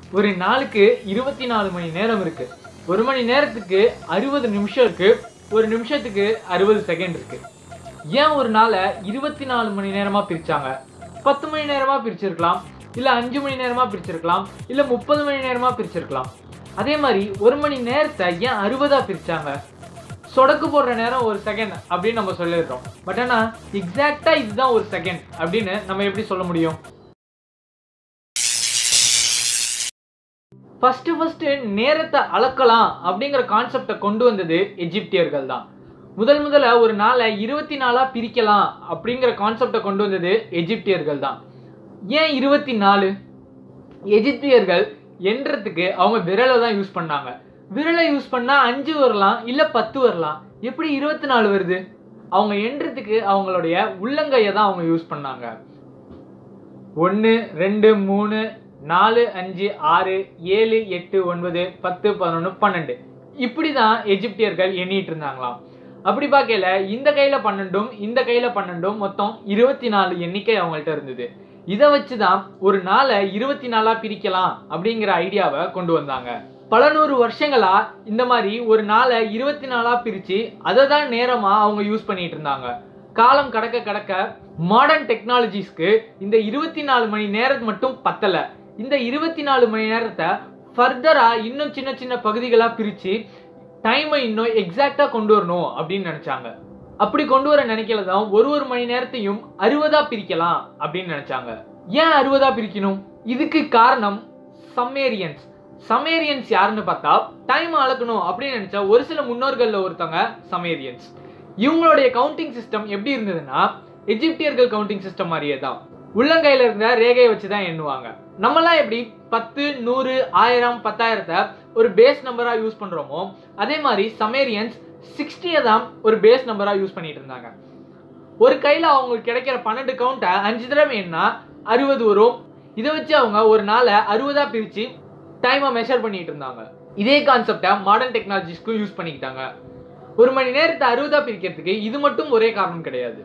ஒரு நாளுக்கு இருபத்தி நாலு மணி நேரம் இருக்கு ஒரு மணி நேரத்துக்கு அறுபது நிமிஷம் இருக்கு ஒரு நிமிஷத்துக்கு அறுபது செகண்ட் இருக்கு ஏன் ஒரு நாளை இருபத்தி நாலு மணி நேரமா பிரிச்சாங்க பத்து மணி நேரமா பிரிச்சிருக்கலாம் இல்ல அஞ்சு மணி நேரமா பிரிச்சிருக்கலாம் இல்ல முப்பது மணி நேரமா பிரிச்சிருக்கலாம் அதே மாதிரி ஒரு மணி நேரத்தை ஏன் அறுபதா பிரிச்சாங்க சொடக்கு போடுற நேரம் ஒரு செகண்ட் அப்படின்னு நம்ம சொல்லிடுறோம் பட் ஆனா எக்ஸாக்டா இதுதான் ஒரு செகண்ட் அப்படின்னு நம்ம எப்படி சொல்ல முடியும் ஃபர்ஸ்ட் ஃபர்ஸ்ட் நேரத்தை அளக்கலாம் அப்படிங்கிற கான்செப்டை கொண்டு வந்தது எஜிப்தியர்கள் தான் முதல் முதல்ல ஒரு நாளை இருபத்தி நாலா பிரிக்கலாம் அப்படிங்கிற கான்செப்டை கொண்டு வந்தது எஜிப்தியர்கள் தான் ஏன் இருபத்தி நாலு எஜிப்தியர்கள் எண்றதுக்கு அவங்க விரலை தான் யூஸ் பண்ணாங்க விரலை யூஸ் பண்ணா அஞ்சு வரலாம் இல்ல பத்து வரலாம் எப்படி இருபத்தி நாலு வருது அவங்க எண்றதுக்கு அவங்களுடைய உள்ளங்கையை தான் அவங்க யூஸ் பண்ணாங்க ஒன்று ரெண்டு மூணு நாலு அஞ்சு ஆறு ஏழு எட்டு ஒன்பது பத்து பதினொன்று பன்னெண்டு இப்படி தான் எஜிப்தியர்கள் எண்ணிட்டு இருந்தாங்களாம் அப்படி பார்க்கல இந்த கையில பன்னெண்டும் இந்த கையில பன்னெண்டும் மொத்தம் இருபத்தி நாலு எண்ணிக்கை அவங்கள்ட்ட இருந்தது இதை வச்சு தான் ஒரு நாளை இருபத்தி நாலா பிரிக்கலாம் அப்படிங்கிற ஐடியாவை கொண்டு வந்தாங்க பல நூறு வருஷங்களா இந்த மாதிரி ஒரு நாளை இருபத்தி நாலா பிரிச்சு அதை தான் நேரமா அவங்க யூஸ் பண்ணிட்டு இருந்தாங்க காலம் கடக்க கடக்க மாடர்ன் டெக்னாலஜிஸ்க்கு இந்த இருபத்தி நாலு மணி நேரம் மட்டும் பத்தல இந்த இருபத்தி நாலு மணி நேரத்தை ஃபர்தரா இன்னும் சின்ன சின்ன பகுதிகளா பிரிச்சு டைமை இன்னும் எக்ஸாக்டா கொண்டு வரணும் அப்படின்னு நினைச்சாங்க அப்படி கொண்டு வர நினைக்கல தான் ஒரு ஒரு மணி நேரத்தையும் அறுபதா பிரிக்கலாம் அப்படின்னு நினைச்சாங்க ஏன் அறுபதா பிரிக்கணும் இதுக்கு காரணம் சம்மேரியன்ஸ் சமேரியன்ஸ் யாருன்னு பார்த்தா டைம் அளக்கணும் அப்படின்னு நினைச்சா ஒரு சில முன்னோர்கள்ல ஒருத்தவங்க சமேரியன்ஸ் இவங்களுடைய கவுண்டிங் சிஸ்டம் எப்படி இருந்ததுன்னா எஜிப்தியர்கள் கவுண்டிங் சிஸ்டம் மாதிரியே தான் உள்ளங்கையில இருந்த ரேகையை வச்சு தான் எண்ணுவாங்க நம்மலாம் எப்படி பத்து நூறு ஆயிரம் பத்தாயிரத்தை ஒரு பேஸ் நம்பரா யூஸ் பண்றோமோ அதே மாதிரி சமேரியன்ஸ் சிக்ஸ்டியை தான் ஒரு பேஸ் நம்பரா யூஸ் பண்ணிட்டு இருந்தாங்க ஒரு கையில அவங்களுக்கு கிடைக்கிற பன்னெண்டு கவுண்ட்டை அஞ்சு தடவை எண்ணா அறுபது வரும் இதை வச்சு அவங்க ஒரு நாளை அறுபதா பிரிச்சு டைமை மெஷர் பண்ணிட்டு இருந்தாங்க இதே கான்செப்டை மாடர்ன் டெக்னாலஜிஸ்க்கும் யூஸ் பண்ணிக்கிட்டாங்க ஒரு மணி நேரத்தை அறுபதா பிரிக்கிறதுக்கு இது மட்டும் ஒரே காரணம் கிடையாது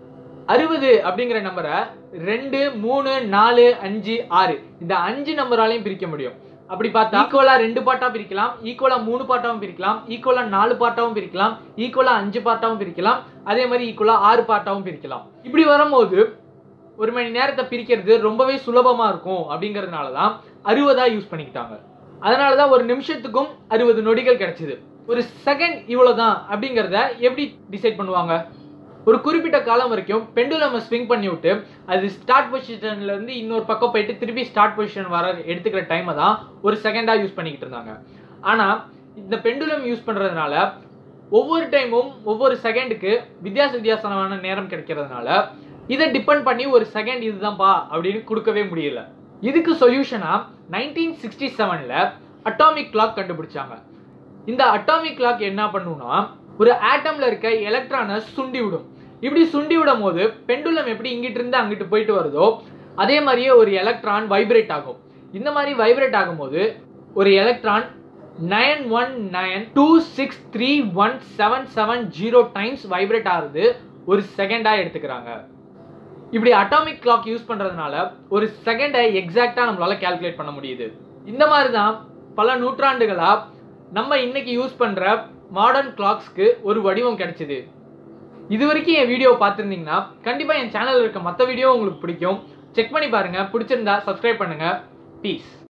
அறுபது அப்படிங்கிற நம்பரை ரெண்டு மூணு நாலு அஞ்சு ஆறு இந்த அஞ்சு நம்பராலையும் பிரிக்க முடியும் அப்படி பார்த்தா ஈக்குவலா ரெண்டு பார்ட்டா பிரிக்கலாம் ஈக்குவலா மூணு பார்ட்டாவும் பிரிக்கலாம் ஈக்குவலா நாலு பார்ட்டாவும் பிரிக்கலாம் ஈக்குவலா அஞ்சு பார்ட்டாவும் பிரிக்கலாம் அதே மாதிரி ஈக்குவலா ஆறு பார்ட்டாவும் பிரிக்கலாம் இப்படி வரும்போது ஒரு மணி நேரத்தை பிரிக்கிறது ரொம்பவே சுலபமா இருக்கும் அப்படிங்கிறதுனால தான் அறுபதா யூஸ் பண்ணிக்கிட்டாங்க அதனால தான் ஒரு நிமிஷத்துக்கும் அறுபது நொடிகள் கிடைச்சது ஒரு செகண்ட் இவ்வளவுதான் அப்படிங்கிறத எப்படி டிசைட் பண்ணுவாங்க ஒரு குறிப்பிட்ட காலம் வரைக்கும் பெண்டுலம் ஸ்விங் பண்ணி விட்டு அது ஸ்டார்ட் பொசிஷன்ல இருந்து இன்னொரு பக்கம் போயிட்டு திருப்பி ஸ்டார்ட் பொசிஷன் வர எடுத்துக்கிற டைமை தான் ஒரு செகண்டா யூஸ் பண்ணிக்கிட்டு இருந்தாங்க ஆனா இந்த பெண்டுலம் யூஸ் பண்றதுனால ஒவ்வொரு டைமும் ஒவ்வொரு செகண்டுக்கு வித்தியாச வித்தியாசமான நேரம் கிடைக்கிறதுனால இதை டிபெண்ட் பண்ணி ஒரு செகண்ட் இதுதான்ப்பா அப்படின்னு கொடுக்கவே முடியல இதுக்கு சொல்யூஷனா நைன்டீன் சிக்ஸ்டி செவன்ல அட்டாமிக் கிளாக் கண்டுபிடிச்சாங்க இந்த அட்டாமிக் கிளாக் என்ன பண்ணும்னா ஒரு ஆட்டம்ல இருக்க எலக்ட்ரானை சுண்டி விடும் இப்படி சுண்டி விடும் போது பெண்டுலம் எப்படி இங்கிட்டு இருந்து அங்கிட்டு போயிட்டு வருதோ அதே மாதிரியே ஒரு எலக்ட்ரான் வைப்ரேட் ஆகும் இந்த மாதிரி வைப்ரேட் ஆகும்போது ஒரு electron nine one nine two six three one seven seven zero times vibrate ஆகுது ஒரு செகண்டா எடுத்துக்கிறாங்க இப்படி அட்டாமிக் கிளாக் யூஸ் பண்றதுனால ஒரு செகண்டை எக்ஸாக்டா நம்மளால கால்குலேட் பண்ண முடியுது இந்த மாதிரி தான் பல நூற்றாண்டுகளா நம்ம இன்னைக்கு யூஸ் பண்ற மாடர்ன் கிளாக்ஸ்க்கு ஒரு வடிவம் கிடைச்சிது இது வரைக்கும் என் வீடியோ பார்த்துருந்தீங்கன்னா கண்டிப்பா என் சேனல்ல இருக்க மற்ற வீடியோ உங்களுக்கு பிடிக்கும் செக் பண்ணி பாருங்க பிடிச்சிருந்தா சப்ஸ்கிரைப் பண்ணுங்க பீஸ்